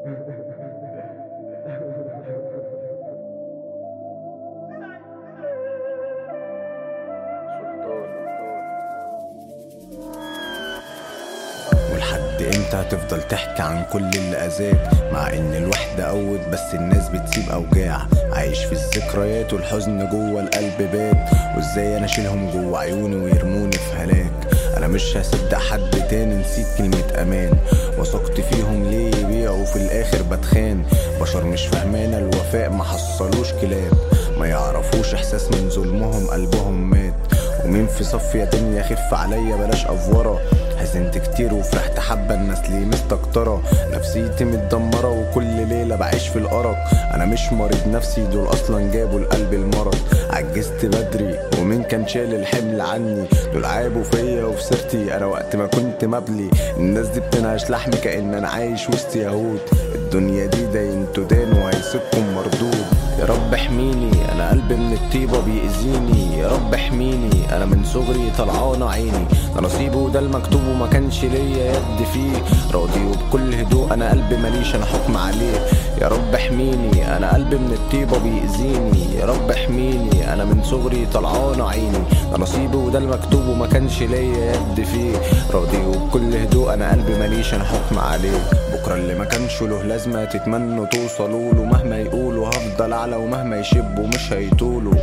ولحد امتى هتفضل تحكي عن كل اللي اذاك مع ان الوحدة قوت بس الناس بتسيب اوجاع عايش في الذكريات والحزن جوه القلب بات وازاي انا اشيلهم جوه عيوني ويرموني في هلاك انا مش هصدق حد تاني نسيت كلمة امان وثقت فيهم ليه يبيعوا في الاخر بتخان بشر مش فاهمانة الوفاء ما حصلوش كلاب ما يعرفوش احساس من ظلمهم قلبهم مات ومين في صف يا دنيا خف عليا بلاش افوره حزنت كتير وفرحت حبة الناس ليه مستكترة نفسيتي متدمرة وكل ليلة بعيش في الأرق أنا مش مريض نفسي دول أصلا جابوا القلب المرض عجزت بدري ومين كان شايل الحمل عني دول عابوا فيا وفي سيرتي أنا وقت ما كنت مبلي الناس دي بتنعش لحمي كأن أنا عايش وسط يهود الدنيا دي داين تدان وهيسيبكم مردود يا رب احميني انا قلبي من الطيبه بيأذيني يا رب احميني انا من صغري طلعانه عيني ده نصيبي وده المكتوب وما كانش ليا يد فيه راضي وبكل هدوء انا قلبي ماليش انا حكم عليه يا رب احميني انا قلبي من الطيبه بيأذيني يا رب احميني انا من صغري طلعانه عيني ده نصيبي وده المكتوب وما كانش ليا يد فيه راضي وبكل هدوء انا قلبي ماليش انا حكم عليه بكره اللي ما كانش له لازمه تتمنوا توصلوا له مهما يقولوا هفضل اعلى ومهما يشبوا مش هيطولوا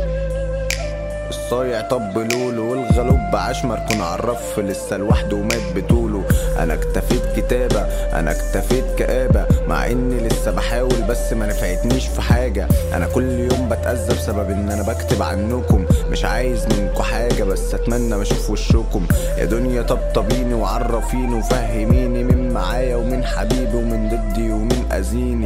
الصايع طب لولو والغلوب عاش مركون عالرف لسه لوحده ومات بطوله انا اكتفيت كتابة انا اكتفيت كآبة مع اني لسه بحاول بس ما نفعتنيش في حاجة انا كل يوم بتأذى بسبب ان انا بكتب عنكم مش عايز منكم حاجة بس اتمنى ما اشوف وشكم يا دنيا طبطبيني وعرفيني وفهميني مين معايا ومين حبيبي ومين ضدي ومين اذيني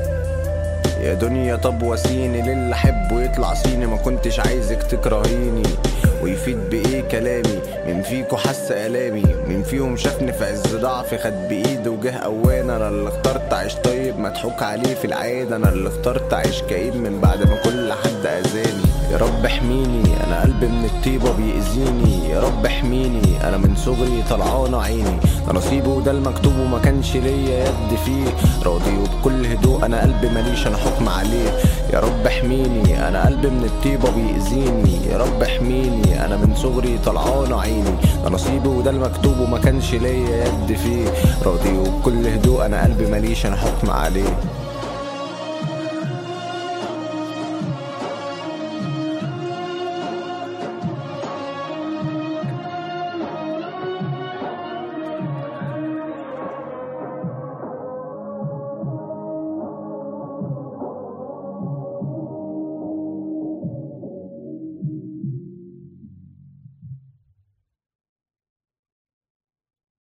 يا دنيا طب واسيني للي احبه يطلع صيني ما كنتش عايزك تكرهيني ويفيد بايه كلامي مين فيكو حس الامي مين فيهم شافني في عز ضعفي خد بايدي وجه قوان انا اللي اخترت اعيش طيب مضحوك عليه في العادة انا اللي اخترت اعيش كئيب من بعد ما كل حد اذاني يا رب احميني انا قلبي من الطيبة بيأذيني يا رب احميني انا من صغري طلعانة عيني ده نصيبي وده المكتوب وما كانش ليا يد فيه راضي وبكل هدوء انا قلبي ماليش انا حكم عليه يا رب احميني انا قلبي من الطيبة بيأذيني يا رب احميني انا من صغري طلعانة عيني ده نصيبي وده المكتوب وما كانش ليا يد فيه راضي وبكل هدوء انا قلبي ماليش انا حكم عليه